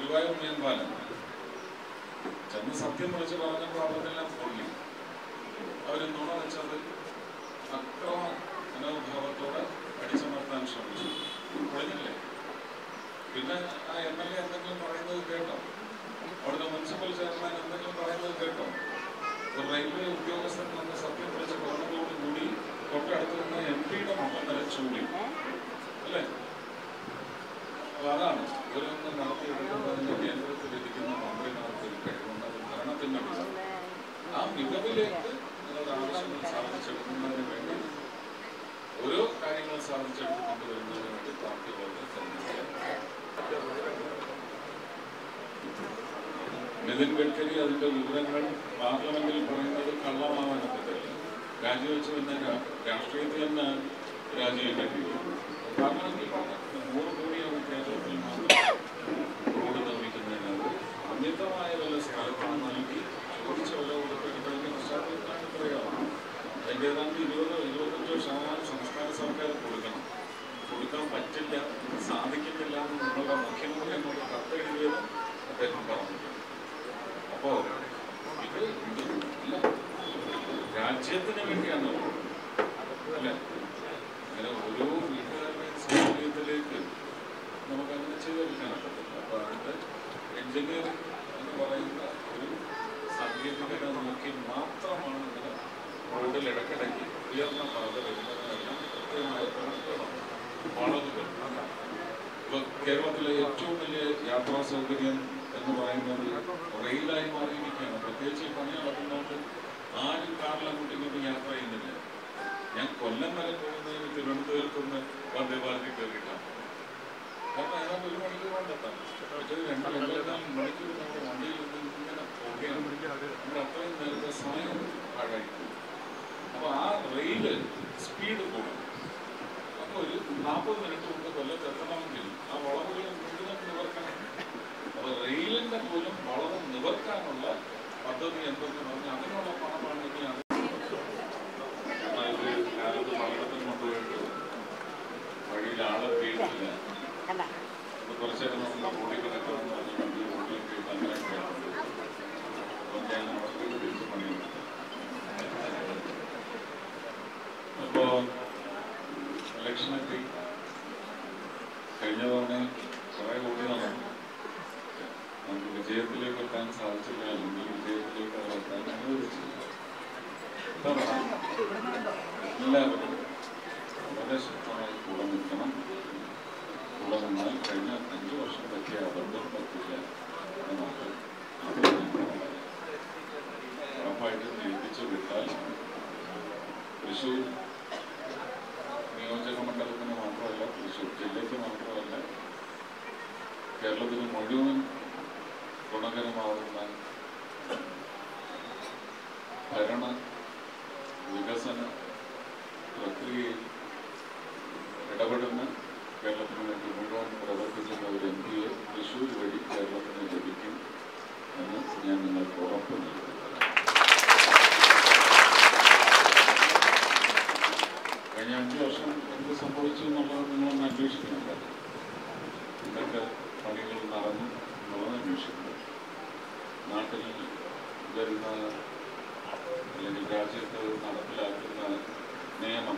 ഗുരുവായൂർ മേൽപ്പാലം ചെന്ന് സത്യം വിളിച്ച് പറഞ്ഞപ്പോൾ അവർക്കെല്ലാം പൊള്ളി അവർ നുണ വെച്ചത് അക്രമ മനോഭാവത്തോടെ അടിച്ചമർത്താൻ ശ്രമിച്ചു പൊളിഞ്ഞില്ലേ പിന്നെ ആ എം എൽ എ എന്തെങ്കിലും പറയുന്നത് കേട്ടോ അവിടുത്തെ മുനിസിപ്പൽ ചെയർമാൻ എന്തെങ്കിലും പറയുന്നത് കേട്ടോ ഒരു റെയിൽവേ ഉദ്യോഗസ്ഥൻ വന്ന് സത്യം വിളിച്ച് പറഞ്ഞതോടുകൂടി തൊട്ടടുത്ത് നിന്ന് എം പിയുടെ മുഖം വരെ ചൂടി അല്ലേ അപ്പൊ അതാണ് ഇവരൊന്നും നടത്തിയെടുക്കുന്നതിന് കേന്ദ്രത്തിലിരിക്കുന്ന മന്ത്രിമാർക്ക് ഒരു കഴിവുണ്ട് അത് ഭരണത്തിന്റെ മികവ് ആ മികവിലേക്ക് നിങ്ങളുടെ ആവശ്യങ്ങൾ സാധിച്ചെടുക്കുന്നതിന് വേണ്ടി ഓരോ കാര്യങ്ങൾ സാധിച്ചെടുത്ത് കൊണ്ടുവരുന്നതിന് വേണ്ടി പാർട്ടികളുടെ നിതിൻ ഗഡ്കരി അതിന്റെ വിവരങ്ങൾ പാർലമെന്റിൽ പറയുന്നത് കള്ളമാവാനത്തില്ല രാജിവെച്ച് പിന്നെ രാ- രാഷ്ട്രീയത്തിൽ തന്നെ രാജിവെക്കേണ്ടി വരും പാർലമെന്റിൽ പറഞ്ഞത് നൂറ് കോടിയാണ് കേരളത്തിൽ മാത്രം റോഡ് നിർമ്മിക്കുന്നതിനത് അമിതമായ വല്ല സ്ഥലത്താണ് നൽകി ചോദിച്ച വില കൊടുക്കേണ്ടതിന്റെ പശ്ചാത്തലത്തിലാണ് പറയാറ് അതിന്റെ ഏതാണ്ട് ഇരുപത് ഇരുപത്തഞ്ചോ ശതമാനം സംസ്ഥാന സർക്കാർ കൊടുക്കണം കൊടുക്കാൻ പറ്റില്ല സാധിക്കുന്നില്ല എന്ന് നിങ്ങളുടെ മുഖ്യമന്ത്രി എന്നോട് കത്തെഴുതിയതും അദ്ദേഹം പറഞ്ഞിട്ടുണ്ട് അപ്പോ ഇത് ഇത് അല്ല രാജ്യത്തിന് വേണ്ടിയാണ് അല്ലെ അങ്ങനെ ഓരോ വീട്ടുകാരുടെയും സൗകര്യത്തിലേക്ക് നമുക്ക് അങ്ങനെ ചെയ്തെടുക്കാൻ പറ്റില്ല അപ്പൊ അതിന്റെ എഞ്ചിനീയറിംഗ് എന്ന് പറയുന്ന ഒരു സാങ്കേതികത നോക്കി മാത്രമാണ് ഇങ്ങനെ റോഡിൽ ഇടയ്ക്കിടയ്ക്ക് ഉയർന്ന പാത വരുന്നതിനെല്ലാം കൃത്യമായ കണക്കുകളാണ് വളവുകൾ ഇപ്പൊ കേരളത്തിലെ ഏറ്റവും വലിയ യാത്രാ സൗകര്യം എന്ന് പറയുന്നത് റെയിലായി മാറിയിരിക്കുകയാണ് പ്രത്യേകിച്ച് ഈ പണി നടക്കുന്നതുകൊണ്ട് ആരും കാറിൽ അങ്ങോട്ടും ഇങ്ങോട്ടും യാത്ര ചെയ്യുന്നില്ല ഞാൻ കൊല്ലം വരെ പോകുന്നതിന് തിരുവനന്തപുരത്ത് നിന്ന് വന്ദേ ഭാരതിൽ കയറിയിട്ടാണ് കാരണം ഏതാണ്ട് ഒരു മണിക്കൂർ കൊണ്ടെത്താം മറ്റേത് രണ്ട് രണ്ടേകാൽ മണിക്കൂർ നമ്മുടെ വണ്ടിയിൽ നിന്ന് ഇങ്ങനെ പോവുകയാണ് നമ്മുടെ അത്രയും നേരത്തെ സമയം പാഴായി പോകും അപ്പൊ ആ റെയില് സ്പീഡ് കൂടും അപ്പൊ ഒരു നാൽപ്പത് മിനിറ്റ് കൊണ്ട് കൊല്ലത്ത് എത്തണമെങ്കിൽ ആ വളവുകൾ മുഴുവൻ നിവർക്കണം അപ്പൊ റെയിലിന്റെ പോലും വളവ് നിവർക്കാനുള്ള പദ്ധതി എന്തെന്ന് പറഞ്ഞാൽ അതിനുള്ള പണമാണ് ഇനി അത് കാരണം ഇത് കാലത്ത് പലയിടത്തും കൊണ്ടുപോയിട്ട് വഴിയിൽ ആളെ വീട്ടില്ല അത് കുറച്ച് നേരം നമ്മൾ റോഡിൽ കിടക്കാമെന്ന് പറഞ്ഞ് വണ്ടി റോഡിൽ വീട്ട് അങ്ങനെ ചെയ്യാറുണ്ട് അപ്പോൾ ഞാൻ അവർക്ക് തിരിച്ച് പണിയുണ്ട് അപ്പോ ഇലക്ഷനൊക്കെ കഴിഞ്ഞ തവണ കുറെ കൂടി നടന്നു നമുക്ക് വിജയത്തിലേക്ക് എത്താൻ സാധിച്ചില്ല അല്ലെങ്കിൽ വിജയത്തിലേക്ക് അവർ എത്താൻ അനുവദിച്ചില്ല ഇത്തവണ എല്ലാവരും വളരെ ശക്തമായി കൂടെ നിൽക്കണം കൂടെ നിന്നാൽ കഴിഞ്ഞ അഞ്ചു വർഷം പറ്റിയ അബദ്ധം പറ്റില്ല എന്ന് നമുക്ക് ആഗ്രഹിക്കുന്നുണ്ട്. ഉറപ്പായിട്ടും ജയിപ്പിച്ചു വിട്ടാൽ തൃശ്ശൂർ നിയോജക മണ്ഡലത്തിന് മാത്രമല്ല തൃശ്ശൂർ ജില്ലയ്ക്ക് മാത്രമല്ല കേരളത്തിന് മുഴുവൻ ഗുണകരമാവുന്ന ഭരണ വികസന പ്രക്രിയയിൽ ഇടപെടുന്ന കേരളത്തിന് വേണ്ടി മുഴുവൻ പ്രവർത്തിക്കുന്ന ഒരു എം പിയെ തൃശ്ശൂർ വഴി കേരളത്തിന് ലഭിക്കും എന്ന് ഞാൻ നിങ്ങൾക്ക് ഉറപ്പ് നൽകുന്നു കഴിഞ്ഞ അഞ്ച് വർഷം എന്ത് സംഭവിച്ചു എന്നുള്ളത് നിങ്ങളൊന്ന് അന്വേഷിക്കുന്നുണ്ട് എന്തൊക്കെ പണികൾ നടന്നു എന്നുള്ളത് അന്വേഷിക്കുന്നു നാട്ടിൽ വരുന്ന അല്ലെങ്കിൽ രാജ്യത്ത് നടപ്പിലാക്കുന്ന നിയമം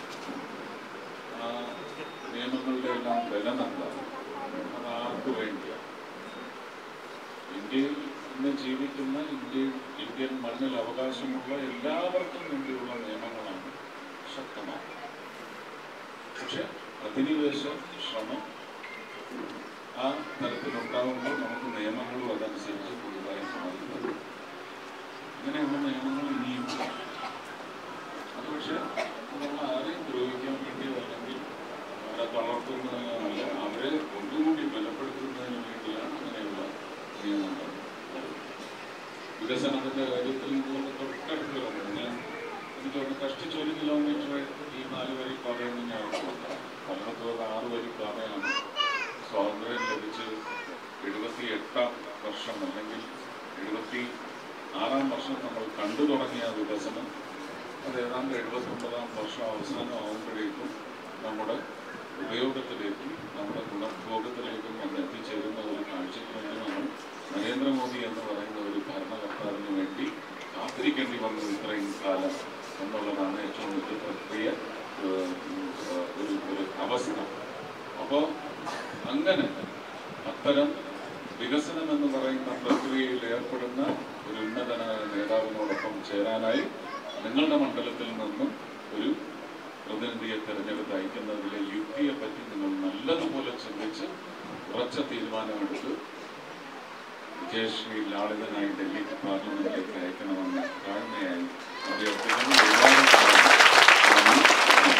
ആ നിയമങ്ങളുടെ എല്ലാം ബലം എന്താണ് അത് ആർക്ക് വേണ്ടിയാണ് ഇന്ത്യയിൽ ഇന്ന് ജീവിക്കുന്ന ഇന്ത്യ ഇന്ത്യൻ മണ്ണിൽ അവകാശമുള്ള എല്ലാവർക്കും വേണ്ടിയുള്ള നിയമങ്ങളാണ് ശക്തമാണ് പക്ഷെ അധിനിവേശ ശ്രമം ആ തരത്തിലുണ്ടാകുമ്പോൾ നമുക്ക് നിയമങ്ങളും അതനുസരിച്ച് പുതുതായി മാറുന്നത് ഇങ്ങനെയുള്ള നിയമങ്ങൾ ഇനിയും അത് പക്ഷെ നമ്മൾ ആരെയും ദ്രോഹിക്കാൻ വേണ്ടി അല്ലെങ്കിൽ അവരെ തളർത്തുന്നതിനല്ല അവരെ ഒന്നുകൂടി ബലപ്പെടുത്തുന്നതിന് വേണ്ടിയാണ് അങ്ങനെയുള്ള നിയമങ്ങൾ വികസനത്തിന്റെ കാര്യത്തിൽ നിന്നുള്ള തൊട്ടടുത്ത് കിടക്കുന്നത് ഞാൻ എനിക്ക് തോന്നുന്നു കഷ്ടിച്ച് ഒരു കിലോമീറ്റർ ഈ നാല് വരി പാതയിൽ നിന്ന് ഞാൻ പലയിടത്തോട് ആറ് വരി പാതയാണ് സ്വാതന്ത്ര്യം ലഭിച്ച് എഴുപത്തി എട്ടാം വർഷം അല്ലെങ്കിൽ എഴുപത്തി ആറാം വർഷം നമ്മൾ കണ്ടു തുടങ്ങിയ ആ വികസനം അത് ഏതാണ്ട് എഴുപത്തൊമ്പതാം വർഷം അവസാനം ആകുമ്പോഴേക്കും നമ്മുടെ ഉപയോഗത്തിലേക്കും നമ്മുടെ ഗുണഭോഗത്തിലേക്കും വന്ന് എത്തിച്ചേരുന്ന ഒരു കാഴ്ചയ്ക്ക് വേണ്ടി നരേന്ദ്രമോദി എന്ന് പറയുന്ന ഒരു ഭരണകർത്താവിന് വേണ്ടി കാത്തിരിക്കേണ്ടി വന്നു ഇത്രയും കാലം എന്നുള്ളതാണ് ഏറ്റവും വലിയ പ്രക്രിയ ഏഹ്, ഏഹ്, ഒരു ഒരു അവസ്ഥ അപ്പോൾ അങ്ങനെ അത്തരം വികസനം എന്ന് പറയുന്ന പ്രക്രിയയിൽ ഏർപ്പെടുന്ന ഒരു ഉന്നതനായ നേതാവിനോടൊപ്പം ചേരാനായി നിങ്ങളുടെ മണ്ഡലത്തിൽ നിന്നും ഒരു പ്രതിനിധിയെ തെരഞ്ഞെടുത്ത് അയക്കുന്നതിലെ യുക്തിയെ പറ്റി നിങ്ങൾ നല്ലതുപോലെ ചിന്തിച്ച് ഉറച്ച തീരുമാനമെടുത്ത് വിജയശ്രീ ലാളിതനായി ഡൽഹിക്ക് പാർലമെന്റിലേക്ക് അയക്കണമെന്ന് താഴ്മയായി അഭ്യർത്ഥിക്കുന്നു ഒരുപാട് നന്ദി. നന്ദി.